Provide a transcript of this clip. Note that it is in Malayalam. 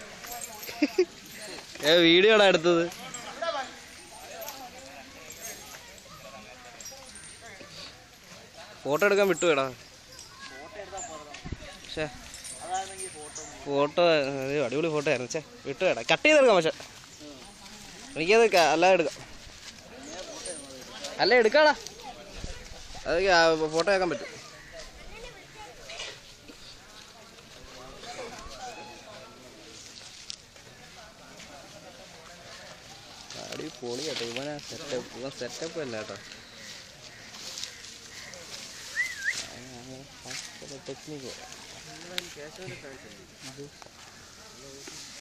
ഏ വീഡിയോടാ എടുത്തത് ഫോട്ടോ എടുക്കാൻ വിട്ടുപോയടാ പക്ഷേ ഫോട്ടോ അത് അടിപൊളി ഫോട്ടോ ആയിരുന്നു ചേ വിട്ടുപോയടാ കട്ട് ചെയ്തെടുക്കാം പക്ഷെ എനിക്കത് ക- അല്ലാതെ എടുക്കാം അല്ല എടുക്കാടാ അത് ഫോട്ടോ ആക്കാൻ പറ്റും അടി പൊളി കേട്ടോ ഇവനാ സെറ്റപ്പ് ഇവൻ സെറ്റപ്പ് അല്ല കേട്ടോ ടെക്നിക്ക്